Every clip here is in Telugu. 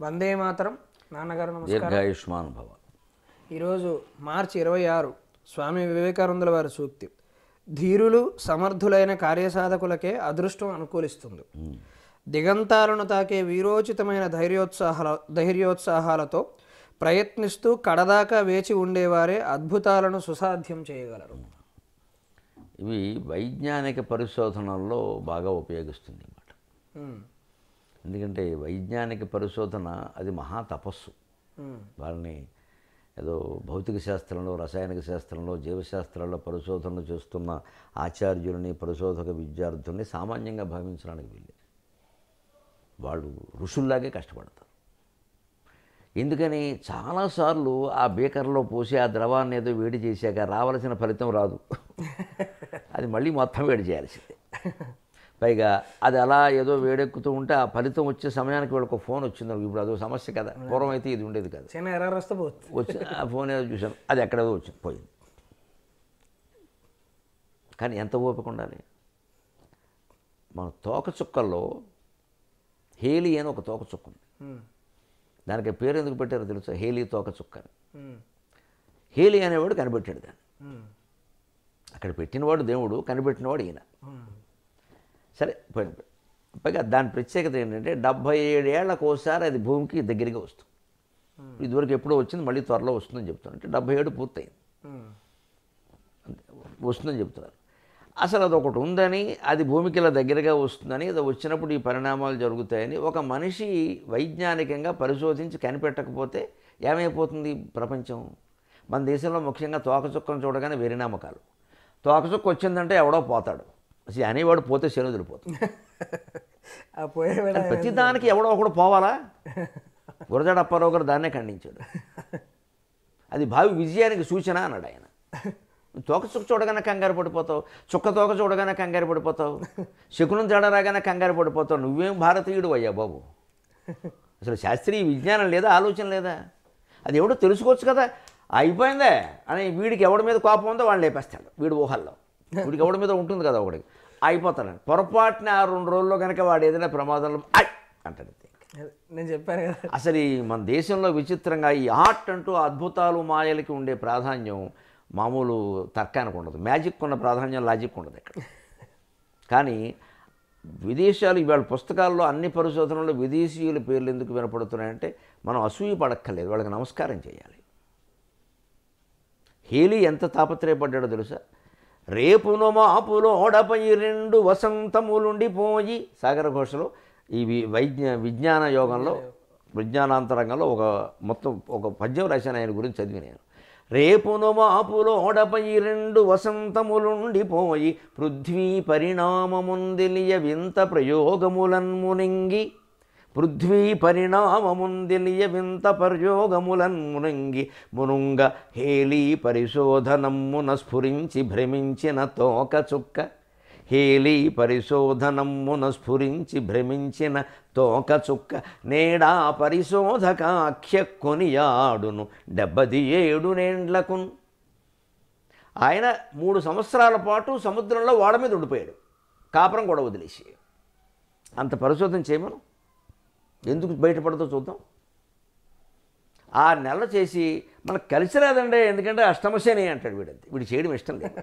వందే మాతరం నాన్నగారు నమస్కారం దీర్ఘాయుష్మాన్ భవ ఈరోజు మార్చి ఇరవై ఆరు స్వామి వివేకానందుల వారి సూక్తి ధీరులు సమర్థులైన కార్యసాధకులకే అదృష్టం అనుకూలిస్తుంది దిగంతాలను తాకే వీరోచితమైన ధైర్యోత్సాహాల ధైర్యోత్సాహాలతో ప్రయత్నిస్తూ కడదాకా వేచి ఉండేవారే అద్భుతాలను సుసాధ్యం చేయగలరు ఇవి వైజ్ఞానిక పరిశోధనల్లో బాగా ఉపయోగిస్తుంది అన్నమాట ఉమ్, ఎందుకంటే వైజ్ఞానిక పరిశోధన అది మహా తపస్సు ఉమ్, వాళ్ళని ఏదో భౌతిక శాస్త్రంలో రసాయనిక శాస్త్రంలో జీవశాస్త్రాల్లో పరిశోధనలు చేస్తున్న ఆచార్యులని పరిశోధక విద్యార్థుల్ని సామాన్యంగా భావించడానికి వీళ్ళు వాళ్ళు ఋషుల్లాగే కష్టపడతారు ఎందుకని చాలాసార్లు ఆ బీకర్లో పోసి ఆ ద్రవాన్ని ఏదో వేడి చేశాక రావాల్సిన ఫలితం రాదు అది మళ్ళీ మొత్తం వేడి చేయాల్సిందే పైగా అది అలా ఏదో వేడెక్కుతూ ఉంటే ఆ ఫలితం వచ్చే సమయానికి వీళ్ళకి ఫోన్ వచ్చింది ఇప్పుడు అదో సమస్య కదా పూర్వం అయితే ఇది ఉండేది కదా చిన్న ఎర్ర రస్త పోతుంది వచ్చి ఆ ఫోన్ ఏదో చూశాను అది ఎక్కడేదో వచ్చింది పోయింది కానీ ఎంత ఓపిక ఉండాలి మన తోక చుక్కల్లో హేలి అని ఒక తోక చుక్క ఉంది ఉమ్, దానికి పేరు ఎందుకు పెట్టారో తెలుసా హేలి తోక చుక్క అని ఉమ్, హేలి అనేవాడు కనిపెట్టాడు దాన్ని ఉమ్, అక్కడ పెట్టినవాడు దేవుడు కనిపెట్టినవాడు ఈయన ఉమ్, సరే పోయింది పైగా దాని ప్రత్యేకత ఏంటంటే డెబ్భై ఏడేళ్లకు ఒకసారి అది భూమికి దగ్గరగా వస్తుంది ఇదివరకు ఎప్పుడో వచ్చింది మళ్ళీ త్వరలో వస్తుందని చెప్తాను అంటే డెబ్భై ఏడు పూర్తయింది ఉమ్, అంతే వస్తుందని చెప్తున్నారు అసలు అది ఒకటి ఉందని అది భూమికి ఇలా దగ్గరగా వస్తుందని అది వచ్చినప్పుడు ఈ పరిణామాలు జరుగుతాయని ఒక మనిషి వైజ్ఞానికంగా పరిశోధించి కనిపెట్టకపోతే ఏమైపోతుంది ప్రపంచం మన దేశంలో ముఖ్యంగా తోకచుక్కను చూడగానే వేరే నమ్మకాలు తోకచుక్క వచ్చిందంటే ఎవడో పోతాడు అసలు అనేవాడు పోతే శని వదిలిపోతుంది ఆ పోయేవాడు కానీ ప్రతిదానికి ఎవడో ఒకడు పోవాలా గురజాడ అప్పారావు గారు దాన్నే ఖండించాడు అది భావి విజయానికి సూచన అన్నాడు ఆయన తోక చుక్క చూడగానే కంగారు పడిపోతావు చుక్క తోక చూడగానే కంగారు పడిపోతావు శకునం తేడా రాగానే కంగారు పడిపోతావు నువ్వేం భారతీయుడు అయ్యా బాబు అసలు శాస్త్రీయ విజ్ఞానం లేదా ఆలోచన లేదా అది ఎవడో తెలుసుకోవచ్చు కదా అయిపోయిందే అని వీడికి ఎవడి మీద కోపం ఉందో వాడిని లేపేస్తాడు వీడి ఊహల్లో వీడికి ఎవడి మీద ఉంటుంది కదా ఒకడికి అయిపోతాడు పొరపాటున ఆ రెండు రోజుల్లో కనుక వాడు ఏదైనా ప్రమాదంలో ఐ అంటాడు అంతే. అదే, నేను చెప్పాను కదా అసలు ఈ మన దేశంలో విచిత్రంగా ఈ ఆర్ట్ అంటూ అద్భుతాలు మాయలకి ఉండే ప్రాధాన్యం మామూలు తర్కానికి ఉండదు మ్యాజిక్ ఉన్న ప్రాధాన్యం లాజిక్ ఉండదు ఇక్కడ కానీ విదేశాలు ఇవాళ పుస్తకాల్లో అన్ని పరిశోధనల్లో విదేశీయుల పేర్లు ఎందుకు వినపడుతున్నాయంటే మనం అసూయ పడక్కర్లేదు వాళ్ళకి నమస్కారం చేయాలి హేలీ ఎంత తాపత్రయపడ్డాడో తెలుసా రేపును మాపులో ఓడపై రెండు వసంతములుండిపోయి సాగర ఘోషలో ఈ వి- వైజ్ఞ విజ్ఞాన యోగంలో విజ్ఞానాంతరంగంలో ఒక మొత్తం ఒక పద్యం రాశాను ఆయన గురించి చదివి నేను రేపును మాపులో ఓడపై రెండు వసంతములుండిపోయి పృథ్వీ పరిణామముందిలియ వింత ప్రయోగములన్మునింగి పృథ్వీ పరిణామముందిలియ వింత పర్యోగములన్ మునంగి మునుంగ హేలీ పరిశోధనమ్మున స్ఫురించి భ్రమించిన తోక చుక్క హేలీ పరిశోధనమ్మున స్ఫురించి భ్రమించిన తోక చుక్క నేడా పరిశోధకాఖ్య కొనియాడును డెబ్బది ఏడు నేండ్లకున్ ఆయన మూడు సంవత్సరాల పాటు సముద్రంలో ఓడ మీద ఉండిపోయాడు కాపురం కూడా వదిలేసి అంత పరిశోధన చేయమను ఎందుకు బయటపడదో చూద్దాం ఆ నెల చేసి మనకు కలిసి రాదండి ఎందుకంటే అష్టమశని అంటాడు వీడంతే వీడు చేయడం ఇష్టం లేదు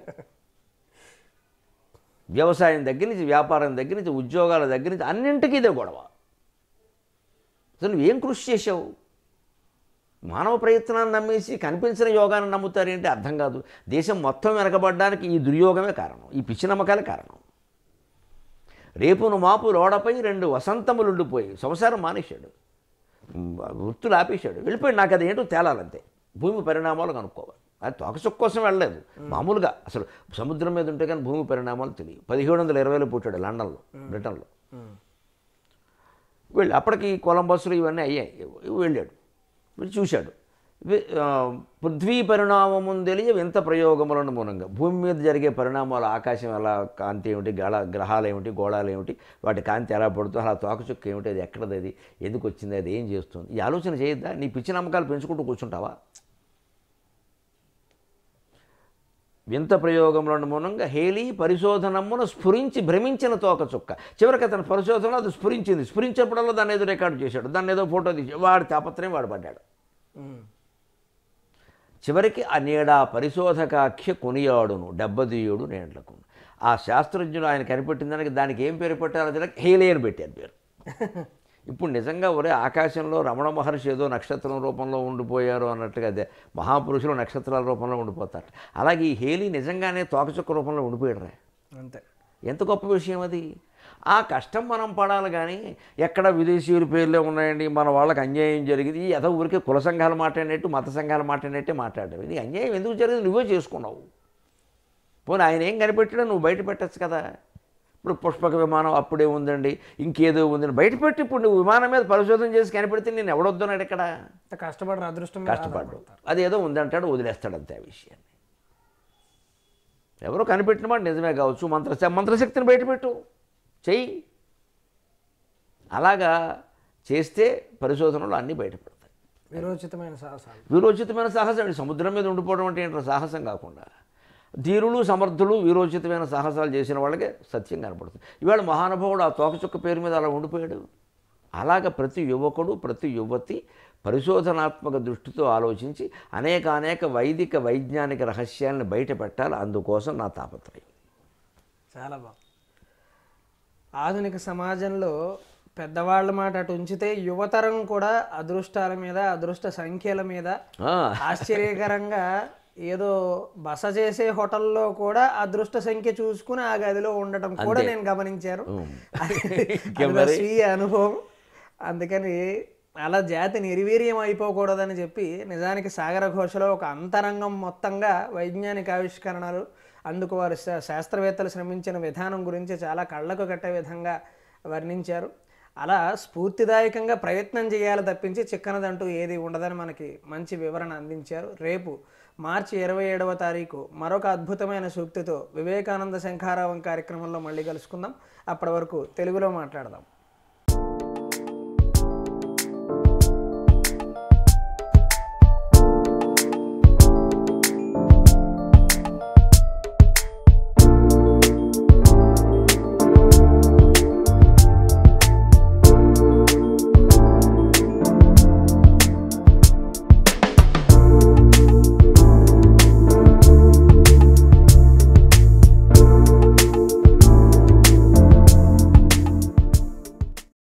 వ్యవసాయం దగ్గర నుంచి వ్యాపారం దగ్గర నుంచి ఉద్యోగాల దగ్గర నుంచి అన్నింటికీ ఇదే గొడవ అసలు నువ్వేం కృషి చేసావు మానవ ప్రయత్నాన్ని నమ్మేసి కనిపించిన యోగాన్ని నమ్ముతారేంటి అర్థం కాదు దేశం మొత్తం వెనకబడడానికి ఈ దుర్యోగమే కారణం ఈ పిచ్చి నమ్మకాలే కారణం రేపును మాపు రోడపై రెండు వసంతములుండిపోయి సంసారం మానేశాడు ఉమ్, వృత్తులు ఆపేశాడు వెళ్ళిపోయాడు నాకు అది ఏంటో తేలాలంతే భూమి పరిణామాలు కనుక్కోవాలి అది తోకసుక్క కోసం వెళ్ళలేదు మామూలుగా అసలు సముద్రం మీద ఉంటే కానీ భూమి పరిణామాలు తెలియదు పదిహేడు వందల ఇరవైలో పుట్టాడు లండన్లో బ్రిటన్లో ఉమ్, వెళ్ళి అప్పటికి కొలంబస్లు ఇవన్నీ అయ్యాయి వెళ్ళాడు వెళ్ళి చూశాడు వి- ఆ, పృథ్వీ పరిణామం తెలియ వింత ప్రయోగములను మూలంగా భూమి మీద జరిగే పరిణామాలు ఆకాశం ఎలా కాంతి ఏమిటి గళ గ్రహాలు ఏమిటి గోళాలు ఏమిటి వాటి కాంతి ఎలా పడుతుంది అలా తోకచుక్క ఏమిటి అది ఎక్కడది అది ఎందుకు వచ్చింది అది ఏం చేస్తుంది ఈ ఆలోచన చేయొద్దా నీ పిచ్చి నమ్మకాలు పెంచుకుంటూ కూర్చుంటావా వింత ప్రయోగంలో మూలంగా హేలీ పరిశోధనమును స్ఫురించి భ్రమించిన తోక చుక్క చివరికి అతని పరిశోధనలో అది స్ఫురించింది స్ఫురించినప్పుడల్లా దాన్ని ఏదో రికార్డు చేశాడు దాన్ని ఏదో ఫోటో తీసి వాడి తాపత్రయం వాడు పడ్డాడు ఉమ్. చివరికి ఆ నీడా పరిశోధకాఖ్య కొనియాడును దెబ్బతీయుడు నేండ్లకు ఆ శాస్త్రజ్ఞులు ఆయన కనిపెట్టిన దానికి దానికి ఏం పేరు పెట్టారో తెలియక హేలీ అని పెట్టారు పేరు ఇప్పుడు నిజంగా ఒరే ఆకాశంలో రమణ మహర్షి ఏదో నక్షత్రం రూపంలో ఉండిపోయారు అన్నట్టుగా అదే మహాపురుషులు నక్షత్రాల రూపంలో ఉండిపోతారు అలాగే ఈ హేలీ నిజంగానే తోకచుక్క రూపంలో ఉండిపోయాడు అంతే ఎంత గొప్ప విషయం అది ఆ కష్టం మనం పడాలి కానీ ఎక్కడ విదేశీయుల పేర్లే ఉన్నాయండి మన వాళ్ళకి అన్యాయం జరిగింది ఈ ఎద ఊరికే కుల సంఘాలు మాట్లాడినట్టు మత సంఘాలు మాట్లాడినట్టే మాట్లాడారు ఇది అన్యాయం ఎందుకు జరిగింది నువ్వే చేసుకున్నావు పోనీ ఆయన ఏం కనిపెట్టాడో నువ్వు బయట పెట్టచ్చు కదా ఇప్పుడు పుష్పక విమానం అప్పుడే ఉందండి ఇంకేదో ఉందండి బయట పెట్టి ఇప్పుడు నువ్వు విమానం మీద పరిశోధన చేసి కనిపెడితే నేను ఎవడొద్దున్నాడు ఇక్కడ ఇంత కష్టపడిన అదృష్టం మీద కష్టపడ్డు ఆధారపడతారు. అదేదో ఉందంటాడు వదిలేస్తాడు అంతే ఆ విషయాన్ని ఎవరో కనిపెట్టిన మాట నిజమే కావచ్చు మంత్ర మంత్రశక్తిని బయటపెట్టు చెయ్యి అలాగా చేస్తే పరిశోధనలు అన్నీ బయటపడతాయి విరోచితమైన సాహసాలు వీరోచితమైన సాహసం ఈ సముద్రం మీద ఉండిపోవడం అంటే ఏంటో సాహసం కాకుండా ధీరులు సమర్థులు వీరోచితమైన సాహసాలు చేసిన వాళ్ళకే సత్యం కనపడుతుంది ఇవాళ మహానుభావుడు ఆ తోకచుక్క పేరు మీద అలా ఉండిపోయాడు అలాగ ప్రతి యువకుడు ప్రతి యువతి పరిశోధనాత్మక దృష్టితో ఆలోచించి అనేక అనేక వైదిక వైజ్ఞానిక రహస్యాలను బయట పెట్టాలి అందుకోసం నా తాపత్రయం చాలా బాగుంది ఆధునిక సమాజంలో పెద్దవాళ్ళ మాట అటు ఉంచితే యువతరం కూడా అదృష్టాల మీద అదృష్ట సంఖ్యల మీద ఆ, ఆశ్చర్యకరంగా ఏదో బస చేసే హోటల్లో కూడా అదృష్ట సంఖ్య చూసుకుని ఆ గదిలో ఉండటం కూడా నేను గమనించాను అది నా స్వీయ అనుభవం అందుకని అలా జాతి నిర్వీర్యం అయిపోకూడదని చెప్పి నిజానికి సాగర ఘోషలో ఒక అంతరంగం మొత్తంగా వైజ్ఞానిక ఆవిష్కరణలు అందుకు వారు శా- శాస్త్రవేత్తలు శ్రమించిన విధానం గురించి చాలా కళ్ళకు కట్టే విధంగా వర్ణించారు అలా స్ఫూర్తిదాయకంగా ప్రయత్నం చేయాలి తప్పించి చిక్కనదంటూ ఏది ఉండదని మనకి మంచి వివరణ అందించారు రేపు మార్చి ఇరవై ఏడవ తారీఖు మరొక అద్భుతమైన సూక్తితో వివేకానంద శంఖారావం కార్యక్రమంలో మళ్ళీ కలుసుకుందాం అప్పటి వరకు తెలుగులో మాట్లాడదాం